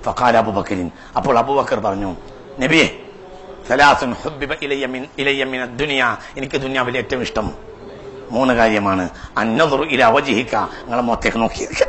ഫഖാല അബൂബക്കറിൻ അപ്പോൾ അബൂബക്കർ പറഞ്ഞു നബിയെ സലാസുൻ ഹുബ്ബിബ ഇലയ്യ മിൻ ഇലയ്യ മിന ദുനിയ എനിക്ക് ദുനിയാവിൽ ഏറ്റവും ഇഷ്ടം മൂന്ന് കാര്യമാണ് അന്നദുറു ഇല വജിഹിക നിങ്ങളെ മുഖത്തേക്ക് നോക്കിയിരിക്കുക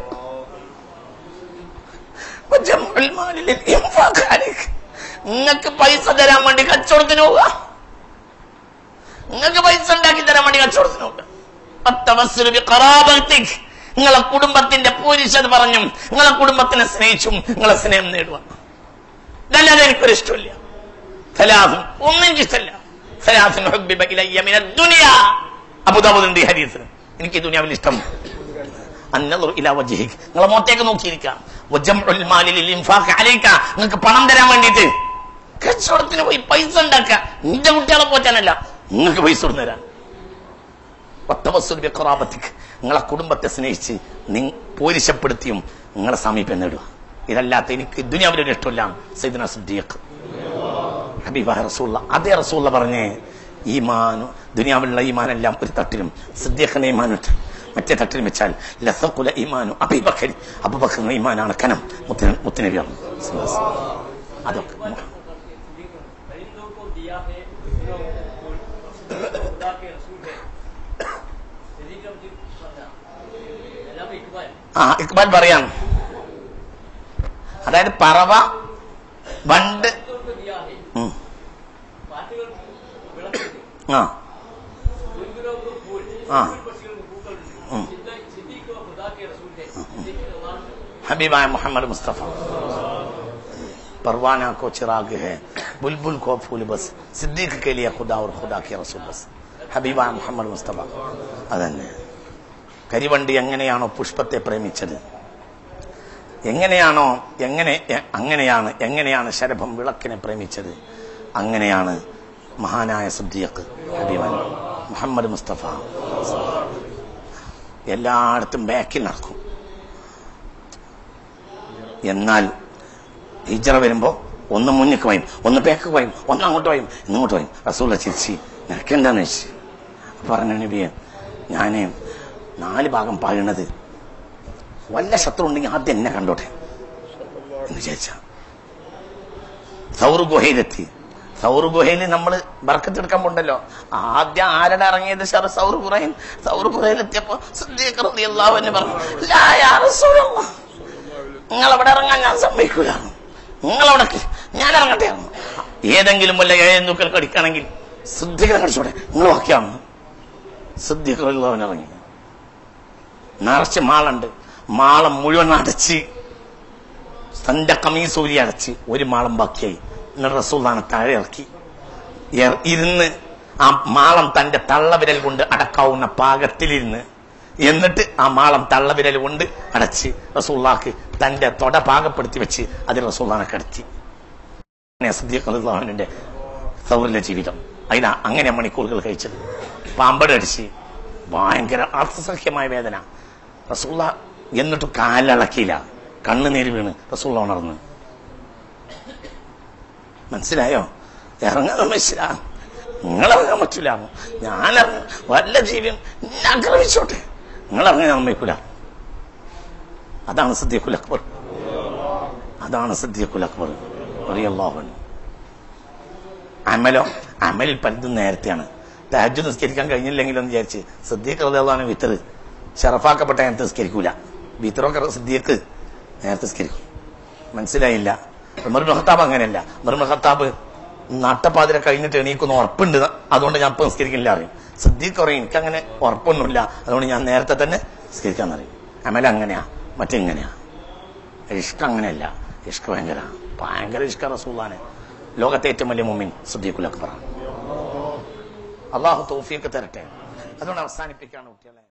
വജംഉൽ മാലി ലിൽ ഇൻഫാഖ് അലൈക്. നിങ്ങൾക്ക് പൈസ തരാൻ വേണ്ടി കച്ചവടത്തിന് പോവുക നിങ്ങൾക്ക് പൈസ ഉണ്ടാക്കി തരാൻ വേണ്ടി കച്ചവടത്തിന് പോവുക അത്തവസ്സുലു ബിഖറാബത്തിക്. നിങ്ങളെ കുടുംബത്തിന്റെ പൂരിശത് പറഞ്ഞും നിങ്ങളെ കുടുംബത്തിനെ സ്നേഹിച്ചും നിങ്ങളെ സ്നേഹം നേടുക ഇതല്ലാതെ എനിക്കൊരു ഇഷ്ടമില്ല സലാസും ഒന്നും എനിക്ക് ഇഷ്ടമല്ല സലാസുൻ ഹുബ്ബിബ ഇലയ്യ മിന ദുനിയ അബുദാബുദുണ്ട് ഈ ഹദീസ് എനിക്ക് ഈ ദുനിയാവിൽ ഇഷ്ടം അന്നദുർ ഇലാ വജ്ഹിക് നിങ്ങളെ മുഖത്തേക്ക് നോക്കിയിരിക്കാം വജംഉൽ മാലി ലിൽ ഇൻഫാഖ് അലൈക നിങ്ങൾക്ക് പണം തരാൻ വേണ്ടിയിട്ട് കച്ചവടത്തിന് പോയി പൈസ ഉണ്ടാക്കുക നിന്റെ കുട്ടികളെ പോറ്റാനല്ല നിങ്ങൾക്ക് പൈസ കൊടുത്തു തരാൻ വത്തവസ്സുൽ ബിഖറാബത്തിക് നിങ്ങളെ കുടുംബത്തെ സ്നേഹിച്ച് നി പോരിശപ്പെടുത്തിയും നിങ്ങളെ സമീപം നേടുക ഇതല്ലാത്ത എനിക്ക് ദുനിയാവിലൊരു ഇഷ്ടമില്ല സൈദന സിദ്ദീഖ് ഹബീബായ റസൂള്ള അതേ റസൂള്ള പറഞ്ഞേ ഈമാനു ദുനിയാവിലുള്ള ഈമാനെല്ലാം ഒരു തട്ടിലും സിദ്ദീഖിന്റെ ഈമാനുണ്ട് മറ്റേ തട്ടിലും വെച്ചാൽ ലസഖുല ഈമാനു അബീബക്കരി അബൂബക്കറിന്റെ ഈമാനാണ് കനം മുത്തിന് മുത്തുനബിയാണ് അതൊക്കെ परिंदों को दिया है फूलों को खुदा के रसूल है सदीक अब्दुल फता अल्लाह इकबाल ആ ഇക്ബാൽ പറയാം അതായത് പറവ വണ്ട് परिंदों को दिया है ഉം, പാട്ടുകൾ വിളക്കുണ്ട് ആ ഗുരുവിനോക്ക് ഫൂൽ ആ. പക്ഷികൾക്ക് പൂക്കളുണ്ട് ഉം. സിദ്ദീഖ് സിദ്ദീഖ് खुदा के रसूल है सिद्दीक अल्लाह हबीबाय मोहम्मद मुस्तफ़ा परवाना को चिराग है बुलबुल को फूल बस सिद्दीक के लिए खुदा और खुदा के रसूल बस ഹബീബായ മുഹമ്മദ് മുസ്തഫ അതന്നെ കരിവണ്ടി എങ്ങനെയാണോ പുഷ്പത്തെ പ്രേമിച്ചത് എങ്ങനെയാണോ എങ്ങനെ എ- അങ്ങനെയാണ് എങ്ങനെയാണ് ശരഭം വിളക്കിനെ പ്രേമിച്ചത് അങ്ങനെയാണ് മഹാനായ സിദ്ദീഖ് ഹബീബൻ മുഹമ്മദ് മുസ്തഫ എല്ലായിടത്തും ബാക്കിൽ നടക്കും എന്നാൽ ഹിജറ വരുമ്പോ ഒന്ന് മുന്നിക്ക് പോയും ഒന്ന് പേക്ക് പോയും ഒന്ന് അങ്ങോട്ട് പോയും ഇങ്ങോട്ട് പോയും റസൂല ചിരിച്ച് നിനക്കെന്താന്ന് വെച്ച് പറഞ്ഞു നബിയെ ഞാന് നാല് ഭാഗം പായണത് വല്ല ശത്രു ഉണ്ടെങ്കിൽ ആദ്യം എന്നെ കണ്ടോട്ടെ എന്ന് വിചാരിച്ച സൗർ ഗുഹയിലെത്തി സൗർ ഗുഹയിൽ നമ്മൾ ബർക്കത്തെടുക്കാൻ പോണ്ടല്ലോ ആദ്യം ആരുടെ ഇറങ്ങിയത് ഷർ സൗർ ഗുഹയിൽ സൗർ ഗുഹയിലെത്തിയപ്പോ സിദ്ദീഖ് റളിയല്ലാഹു അൻഹു പറഞ്ഞു ലാ യാ റസൂലല്ലാഹ് നിങ്ങൾ അവിടെ ഇറങ്ങാൻ ഞാൻ സമ്മതിക്കൂല നിങ്ങൾ അവിടെ ഞാൻ ഇറങ്ങട്ടെ ഏതെങ്കിലും വല്ല ഏഴുന്നൂക്കൽ കടിക്കുകയാണെങ്കിൽ സിദ്ധികളെ കടിച്ചോടെ നിങ്ങൾ വാക്കിയാണ് സിദ്ധികളുള്ളവൻ ഇറങ്ങി നിറച്ച് മാളുണ്ട് മാളം മുഴുവൻ അടച്ച് തന്റെ കമീസൂരി അടച്ച് ഒരു മാളം ബാക്കിയായി എന്നിട്ട് റസൂലാണ് താഴെ ഇറക്കി ഇറ- ഇരുന്ന് ആ മാളം തന്റെ തള്ളവിരൽ കൊണ്ട് അടക്കാവുന്ന പാകത്തിലിരുന്ന് എന്നിട്ട് ആ മാളം തള്ളവിരൽ കൊണ്ട് അടച്ച് റസൂള്ളാക്ക് തന്റെ തൊട പാകപ്പെടുത്തി വെച്ച് അതിൽ റസൂള്ളാനെ കടത്തി സദ്യന്റെ സൗറിലെ ജീവിതം അതിനാ അങ്ങനെ മണിക്കൂറുകൾ കഴിച്ചത് പാമ്പടടിച്ച് ഭയങ്കര അർത്ഥസഖ്യമായ വേദന റസൂള്ള എന്നിട്ട് കാലിളക്കിയില്ല കണ്ണുനീര് വീണ് റസൂള്ള ഉണർന്ന് മനസ്സിലായോ ഇറങ്ങാൻ മനസ്സിലാ നിങ്ങളിറങ്ങാൻ പറ്റൂല ഞാൻ ഇറങ്ങ- വല്ല ജീവിയും എന്നെ ആക്രമിച്ചോട്ടെ നിങ്ങളിറങ്ങാൻ സമ്മതിക്കൂല അതാണ് സദ്യക്കുൽ അക്ബർ അതാണ് സദ്യക്കുൽ അക്ബർ അറിയല്ലാഹു അമലോ അമലിൽ പലതും നേരത്തെയാണ് താജ് നിസ്കരിക്കാൻ കഴിഞ്ഞില്ലെങ്കിലൊന്ന് വിചാരിച്ച് സിദ്ദീഖ് റളിയല്ലാഹു വിത്തർ ഷറഫാക്കപ്പെട്ട നേരത്തെ നിസ്കരിക്കൂല വിത്തറൊക്കെ സിദ്ദീഖ് നേരത്തെ നിസ്കരിക്കും മനസ്സിലായില്ല ഉമർ ബിൻ ഖത്താബ് അങ്ങനെയല്ല ഉമർ ബിൻ ഖത്താബ് നട്ടപ്പാതിര കഴിഞ്ഞിട്ട് എണീക്കുന്ന ഉറപ്പുണ്ട് അതുകൊണ്ട് ഞാൻ ഇപ്പൊ നിസ്കരിക്കില്ല അറിയും സിദ്ദീഖ് പറയും എനിക്ക് അങ്ങനെ ഉറപ്പൊന്നുമില്ല അതുകൊണ്ട് ഞാൻ നേരത്തെ തന്നെ നിസ്കരിക്കാൻ അറിയും അമല അങ്ങനെയാ മറ്റെങ്ങനെയാ ഇഷ്ക അങ്ങനെയല്ല ഇഷ്ക ഭയങ്കര ഭയങ്കര ഇഷ്ക റസൂലാണ് ലോകത്തെ ഏറ്റവും വലിയ മുമ്മിൻ സുദ്ദീഖുൽ അക്ബറാണ് അള്ളാഹു തൗഫീഖ് തരട്ടെ അതുകൊണ്ട് അവസാനിപ്പിക്കാണ് കുട്ടികളെ